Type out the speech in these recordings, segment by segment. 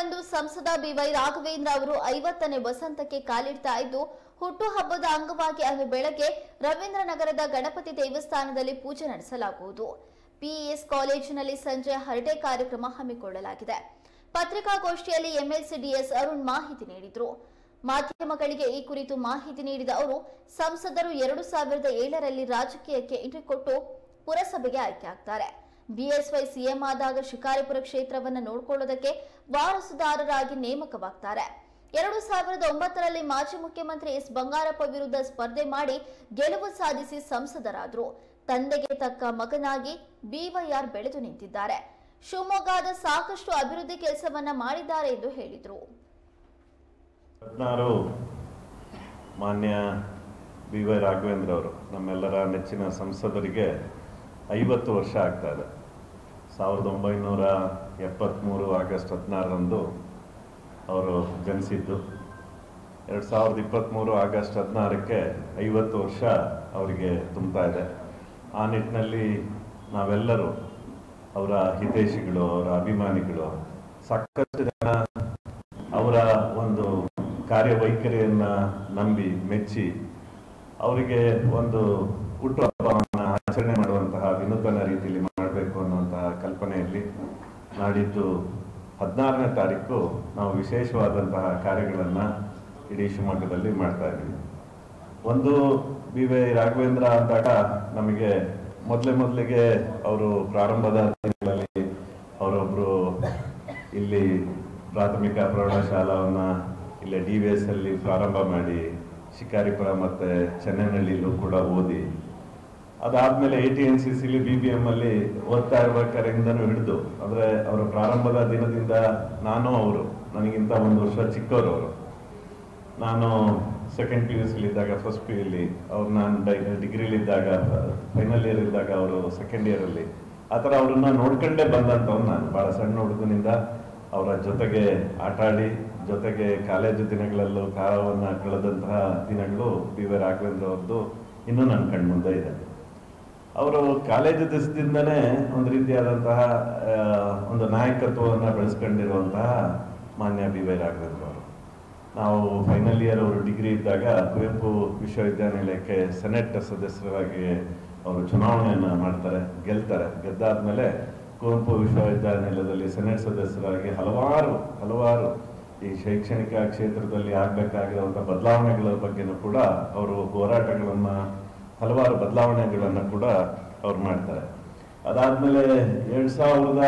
ಹದಿನಾರರಂದು ಸಂಸದ ಬಿವೈ ರಾಘವೇಂದ್ರ ಅವರು ಐವತ್ತನೇ ವಸಂತಕ್ಕೆ ಕಾಲಿಡ್ತಾ ಇದ್ದು ಹುಟ್ಟುಹಬ್ಬದ ಅಂಗವಾಗಿ ಅಂದು ಬೆಳಗ್ಗೆ ರವೀಂದ್ರನಗರದ ಗಣಪತಿ ದೇವಸ್ಥಾನದಲ್ಲಿ ಪೂಜೆ ನಡೆಸಲಾಗುವುದು ಪಿಇಎಸ್ ಕಾಲೇಜಿನಲ್ಲಿ ಸಂಜೆ ಹರಟೆ ಕಾರ್ಯಕ್ರಮ ಹಮ್ಮಿಕೊಳ್ಳಲಾಗಿದೆ ಪತ್ರಿಕಾಗೋಷ್ಠಿಯಲ್ಲಿ ಎಂಎಲ್ಸಿ ಡಿಎಸ್ ಅರುಣ್ ಮಾಹಿತಿ ನೀಡಿದರು ಮಾಧ್ಯಮಗಳಿಗೆ ಈ ಕುರಿತು ಮಾಹಿತಿ ನೀಡಿದ ಅವರು ಸಂಸದರು ಎರಡು ಸಾವಿರದ ಏಳರಲ್ಲಿ ರಾಜಕೀಯಕ್ಕೆ ಎಂಟ್ರಿ ಕೊಟ್ಟು ಪುರಸಭೆಗೆ ಆಯ್ಕೆಯಾಗ್ತಾರೆ ಬಿಎಸ್ವೈ ಸಿಎಂ ಆದಾಗ ಶಿಕಾರಿಪುರ ಕ್ಷೇತ್ರವನ್ನು ನೋಡಿಕೊಳ್ಳೋದಕ್ಕೆ ವಾರಸುದಾರರಾಗಿ ನೇಮಕವಾಗ್ತಾರೆ ಎರಡು ಸಾವಿರದ ಒಂಬತ್ತರಲ್ಲಿ ಮಾಜಿ ಮುಖ್ಯಮಂತ್ರಿ ಎಸ್ ಬಂಗಾರಪ್ಪ ವಿರುದ್ಧ ಸ್ಪರ್ಧೆ ಮಾಡಿ ಗೆಲುವು ಸಾಧಿಸಿ ಸಂಸದರಾದರು ತಂದೆಗೆ ತಕ್ಕ ಮಗನಾಗಿ ಬಿವೈಆರ್ ಬೆಳೆದು ನಿಂತಿದ್ದಾರೆ ಶಿವಮೊಗ್ಗದ ಸಾಕಷ್ಟು ಅಭಿವೃದ್ಧಿ ಕೆಲಸವನ್ನ ಮಾಡಿದ್ದಾರೆ ಎಂದು ಹೇಳಿದರು ಹದಿನಾರು ಮಾನ್ಯ ಬಿ ವೈ ರಾಘವೇಂದ್ರ ಅವರು ನಮ್ಮೆಲ್ಲರ ನೆಚ್ಚಿನ ಸಂಸದರಿಗೆ ಐವತ್ತು ವರ್ಷ ಆಗ್ತಾ ಇದೆ ಸಾವಿರದ ಒಂಬೈನೂರ ಎಪ್ಪತ್ತ್ಮೂರು ಆಗಸ್ಟ್ ಹದಿನಾರರಂದು ಅವರು ಜನಿಸಿದ್ದು ಎರಡು ಸಾವಿರದ ಇಪ್ಪತ್ತ್ಮೂರು ಆಗಸ್ಟ್ ಹದಿನಾರಕ್ಕೆ ಐವತ್ತು ವರ್ಷ ಅವರಿಗೆ ತುಂಬ್ತಾ ಇದೆ ಆ ನಿಟ್ಟಿನಲ್ಲಿ ನಾವೆಲ್ಲರೂ ಅವರ ಹಿತೈಷಿಗಳು ಅವರ ಅಭಿಮಾನಿಗಳು ಸಾಕಷ್ಟು ಜನ ಅವರ ಒಂದು ಕಾರ್ಯವೈಖರಿಯನ್ನ ನಂಬಿ ಮೆಚ್ಚಿ ಅವರಿಗೆ ಒಂದು ಹುಟ್ಟುಹಬ್ಬವನ್ನು ಆಚರಣೆ ಮಾಡುವಂತಹ ವಿನೂತನ ರೀತಿಯಲ್ಲಿ ಮಾಡಬೇಕು ಅನ್ನುವಂತಹ ಕಲ್ಪನೆಯಲ್ಲಿ ನಾಡಿದ್ದು ಹದಿನಾರನೇ ತಾರೀಕು ನಾವು ವಿಶೇಷವಾದಂತಹ ಕಾರ್ಯಗಳನ್ನು ಇಡೀ ಶಿವಮೊಗ್ಗದಲ್ಲಿ ಮಾಡ್ತಾ ಇದ್ದೀವಿ ಒಂದು ಬಿ ವೈ ರಾಘವೇಂದ್ರ ಅಂದಾಗ ನಮಗೆ ಮೊದಲೇ ಮೊದಲಿಗೆ ಅವರು ಪ್ರಾರಂಭದ ದಿನಗಳಲ್ಲಿ ಅವರೊಬ್ಬರು ಇಲ್ಲಿ ಪ್ರಾಥಮಿಕ ಪ್ರೌಢಶಾಲಾವನ್ನ ಇಲ್ಲೇ ಡಿ ವಿ ಎಸ್ ಅಲ್ಲಿ ಪ್ರಾರಂಭ ಮಾಡಿ ಶಿಕಾರಿಪುರ ಮತ್ತೆ ಚೆನ್ನೈನಹಳ್ಳಿಲೂ ಕೂಡ ಓದಿ ಅದಾದ್ಮೇಲೆ ಎ ಟಿ ಎನ್ ಸಿ ಸಿಲಿ ಬಿ ಬಿ ಎಂ ಅಲ್ಲಿ ಓದ್ತಾ ಇರ್ಬೇಕಾರಿಂದನೂ ಹಿಡಿದು ಅಂದ್ರೆ ಅವರ ಪ್ರಾರಂಭದ ದಿನದಿಂದ ನಾನು ಅವರು ನನಗಿಂತ ಒಂದು ವರ್ಷ ಚಿಕ್ಕವರು ಅವರು ನಾನು ಸೆಕೆಂಡ್ ಪಿ ಯು ಇದ್ದಾಗ ಫಸ್ಟ್ ಪಿ ಯುಲಿ ಅವ್ರು ನಾನು ಡಿಗ್ರಿಲಿದ್ದಾಗ ಫೈನಲ್ ಇಯರ್ ಇದ್ದಾಗ ಅವರು ಸೆಕೆಂಡ್ ಇಯರಲ್ಲಿ ಆ ಥರ ಅವ್ರನ್ನ ನೋಡ್ಕೊಂಡೇ ಬಂದಂಥವ್ನು ನಾನು ಭಾಳ ಸಣ್ಣ ಹುಡುಗನಿಂದ ಅವರ ಜೊತೆಗೆ ಆಟ ಆಡಿ ಜೊತೆಗೆ ಕಾಲೇಜು ದಿನಗಳಲ್ಲೂ ಕಾಲವನ್ನು ಕಳೆದಂತಹ ದಿನಗಳು ಬಿ ವಿ ರಾಘವೇಂದ್ರ ಅವ್ರದ್ದು ಇನ್ನೂ ನನ್ನ ಕಣ್ಮುಂದೆ ಇದೆ ಅವರು ಕಾಲೇಜು ದಿವಸದಿಂದನೇ ಒಂದು ರೀತಿಯಾದಂತಹ ಆ, ಒಂದು ನಾಯಕತ್ವವನ್ನು ಬೆಳೆಸ್ಕೊಂಡಿರುವಂತಹ ಮಾನ್ಯ ಬಿ ವೈ ರಾಘವೇಂದ್ರ ಅವರು ನಾವು ಫೈನಲ್ ಇಯರ್ ಅವರು ಡಿಗ್ರಿ ಇದ್ದಾಗ ಕುವೆಂಪು ವಿಶ್ವವಿದ್ಯಾನಿಲಯಕ್ಕೆ ಸೆನೆಟ್ ಸದಸ್ಯರಾಗಿ ಅವರು ಚುನಾವಣೆಯನ್ನು ಮಾಡ್ತಾರೆ ಗೆಲ್ತಾರೆ ಗೆದ್ದಾದ್ಮೇಲೆ ಕುವೆಂಪು ವಿಶ್ವವಿದ್ಯಾನಿಲಯದಲ್ಲಿ ಸೆನೆಟ್ ಸದಸ್ಯರಾಗಿ ಹಲವಾರು ಹಲವಾರು ಈ ಶೈಕ್ಷಣಿಕ ಕ್ಷೇತ್ರದಲ್ಲಿ ಆಗಬೇಕಾಗಿರುವಂಥ ಬದಲಾವಣೆಗಳ ಬಗ್ಗೆನೂ ಕೂಡ ಅವರು ಹೋರಾಟಗಳನ್ನು ಹಲವಾರು ಬದಲಾವಣೆಗಳನ್ನು ಕೂಡ ಅವ್ರು ಮಾಡ್ತಾರೆ ಅದಾದ್ಮೇಲೆ ಎರಡು ಸಾವಿರದ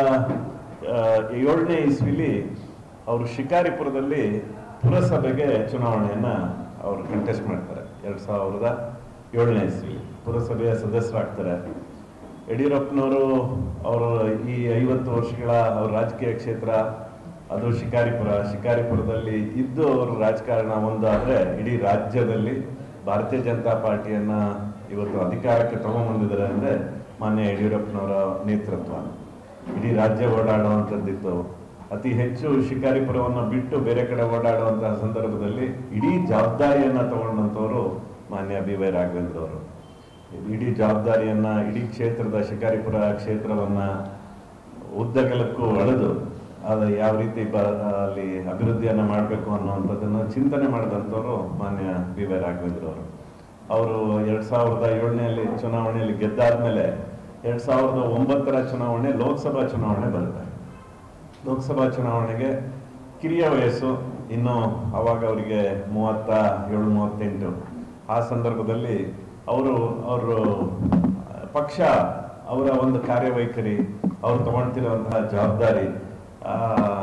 ಆ, ಏಳನೇ ಇಸ್ವಿಲಿ ಅವರು ಶಿಕಾರಿಪುರದಲ್ಲಿ ಪುರಸಭೆಗೆ ಚುನಾವಣೆಯನ್ನ ಅವರು ಕಂಟೆಸ್ಟ್ ಮಾಡ್ತಾರೆ ಎರಡು ಸಾವಿರದ ಏಳನೇ ಇಸ್ವಿ ಪುರಸಭೆಯ ಸದಸ್ಯರಾಗ್ತಾರೆ ಯಡಿಯೂರಪ್ಪನವರು ಅವರು ಈ ಐವತ್ತು ವರ್ಷಗಳ ಅವ್ರ ರಾಜಕೀಯ ಕ್ಷೇತ್ರ ಅದು ಶಿಕಾರಿಪುರ ಶಿಕಾರಿಪುರದಲ್ಲಿ ಇದ್ದು ಅವರು ರಾಜಕಾರಣ ಒಂದಾದ್ರೆ ಇಡೀ ರಾಜ್ಯದಲ್ಲಿ ಭಾರತೀಯ ಜನತಾ ಪಾರ್ಟಿಯನ್ನ ಇವತ್ತು ಅಧಿಕಾರಕ್ಕೆ ತಗೊಂಡ್ಬಂದಿದ್ದಾರೆ ಅಂದ್ರೆ ಮಾನ್ಯ ಯಡಿಯೂರಪ್ಪನವರ ನೇತೃತ್ವ ಇಡೀ ರಾಜ್ಯ ಓಡಾಡುವಂಥದ್ದಿತ್ತು ಅತಿ ಹೆಚ್ಚು ಶಿಕಾರಿಪುರವನ್ನು ಬಿಟ್ಟು ಬೇರೆ ಕಡೆ ಓಡಾಡುವಂತಹ ಸಂದರ್ಭದಲ್ಲಿ ಇಡೀ ಜವಾಬ್ದಾರಿಯನ್ನ ತಗೊಂಡಂಥವ್ರು ಮಾನ್ಯ ಬಿ ವೈ ರಾಘವೇಂದ್ರ ಅವರು ಇಡೀ ಜವಾಬ್ದಾರಿಯನ್ನ ಇಡೀ ಕ್ಷೇತ್ರದ ಶಿಕಾರಿಪುರ ಕ್ಷೇತ್ರವನ್ನ ಉದ್ದಗಲಕ್ಕೂ ಅಳೆದು ಅದು ಯಾವ ರೀತಿ ಬ ಅಲ್ಲಿ ಅಭಿವೃದ್ಧಿಯನ್ನ ಮಾಡಬೇಕು ಅನ್ನುವಂಥದ್ದನ್ನ ಚಿಂತನೆ ಮಾಡಿದಂಥವ್ರು ಮಾನ್ಯ ಬಿ ವೈ ರಾಘವೇಂದ್ರ ಅವರು ಅವರು ಎರಡ್ ಸಾವಿರದ ಏಳನೆಯಲ್ಲಿ ಚುನಾವಣೆಯಲ್ಲಿ ಗೆದ್ದಾದ್ಮೇಲೆ ಎರಡ್ ಸಾವಿರದ ಒಂಬತ್ತರ ಚುನಾವಣೆ ಲೋಕಸಭಾ ಚುನಾವಣೆ ಬರುತ್ತೆ ಲೋಕಸಭಾ ಚುನಾವಣೆಗೆ ಕಿರಿಯ ವಯಸ್ಸು ಇನ್ನು ಅವಾಗ ಅವರಿಗೆ ಮೂವತ್ತ ಏಳು ಮೂವತ್ತೆಂಟು ಆ ಸಂದರ್ಭದಲ್ಲಿ ಅವರು ಅವರು ಪಕ್ಷ ಅವರ ಒಂದು ಕಾರ್ಯವೈಖರಿ ಅವ್ರು ತಗೊಳ್ತಿರುವಂತಹ ಜವಾಬ್ದಾರಿ ಆ,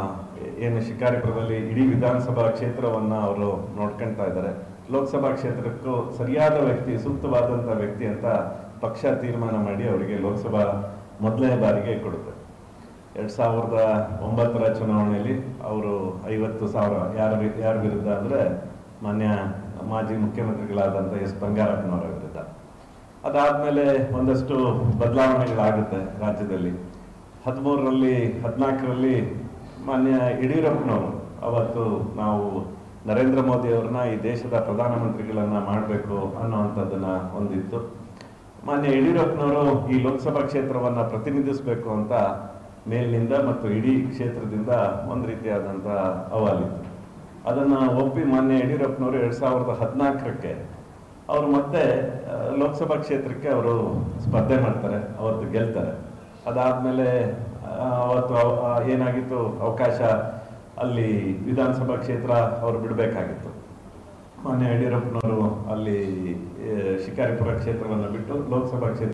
ಏನು ಶಿಕಾರಿಪುರದಲ್ಲಿ ಇಡೀ ವಿಧಾನಸಭಾ ಕ್ಷೇತ್ರವನ್ನ ಅವರು ನೋಡ್ಕೊಳ್ತಾ ಇದ್ದಾರೆ ಲೋಕಸಭಾ ಕ್ಷೇತ್ರಕ್ಕೂ ಸರಿಯಾದ ವ್ಯಕ್ತಿ ಸೂಕ್ತವಾದಂತಹ ವ್ಯಕ್ತಿ ಅಂತ ಪಕ್ಷ ತೀರ್ಮಾನ ಮಾಡಿ ಅವರಿಗೆ ಲೋಕಸಭಾ ಮೊದಲನೇ ಬಾರಿಗೆ ಕೊಡುತ್ತೆ ಎರಡ್ ಸಾವಿರದ ಒಂಬತ್ತರ ಚುನಾವಣೆಯಲ್ಲಿ ಅವರು ಐವತ್ತು ಸಾವಿರ ಯಾರ ವಿ- ಯಾರ ವಿರುದ್ಧ ಅಂದ್ರೆ ಮಾನ್ಯ ಮಾಜಿ ಮುಖ್ಯಮಂತ್ರಿಗಳಾದಂಥ ಎಸ್ ಬಂಗಾರಪ್ಪನವರ ವಿರುದ್ಧ ಅದಾದ್ಮೇಲೆ ಒಂದಷ್ಟು ಬದಲಾವಣೆಗಳಾಗುತ್ತೆ ರಾಜ್ಯದಲ್ಲಿ ಹದಿಮೂರರಲ್ಲಿ ಹದಿನಾಲ್ಕರಲ್ಲಿ ಮಾನ್ಯ ಯಡಿಯೂರಪ್ಪನವರು ಅವತ್ತು ನಾವು ನರೇಂದ್ರ ಮೋದಿ ಅವ್ರನ್ನ ಈ ದೇಶದ ಪ್ರಧಾನಮಂತ್ರಿಗಳನ್ನ ಮಾಡಬೇಕು ಅನ್ನೋವಂಥದ್ದನ್ನ ಹೊಂದಿತ್ತು ಮಾನ್ಯ ಯಡಿಯೂರಪ್ಪನವರು ಈ ಲೋಕಸಭಾ ಕ್ಷೇತ್ರವನ್ನ ಪ್ರತಿನಿಧಿಸಬೇಕು ಅಂತ ಮೇಲಿನಿಂದ ಮತ್ತು ಇಡೀ ಕ್ಷೇತ್ರದಿಂದ ಒಂದು ರೀತಿಯಾದಂಥ ಅಹವಾಲಿತ್ತು ಅದನ್ನು ಒಪ್ಪಿ ಮಾನ್ಯ ಯಡಿಯೂರಪ್ಪನವರು ಎರಡು ಸಾವಿರದ ಹದಿನಾಲ್ಕರಕ್ಕೆ ಅವರು ಮತ್ತೆ ಆ, ಲೋಕಸಭಾ ಕ್ಷೇತ್ರಕ್ಕೆ ಅವರು ಸ್ಪರ್ಧೆ ಮಾಡ್ತಾರೆ ಅವತ್ತು ಗೆಲ್ತಾರೆ ಅದಾದಮೇಲೆ ಅವತ್ತು ಅವ- ಆ, ಏನಾಗಿತ್ತು ಅವಕಾಶ ಅಲ್ಲಿ ವಿಧಾನಸಭಾ ಕ್ಷೇತ್ರ ಅವರು ಬಿಡಬೇಕಾಗಿತ್ತು ಮಾನ್ಯ ಯಡಿಯೂರಪ್ಪನವರು ಅಲ್ಲಿ ಆ, ಶಿಕಾರಿಪುರ ಕ್ಷೇತ್ರವನ್ನು ಬಿಟ್ಟು ಲೋಕಸಭಾ ಕ್ಷೇತ್ರ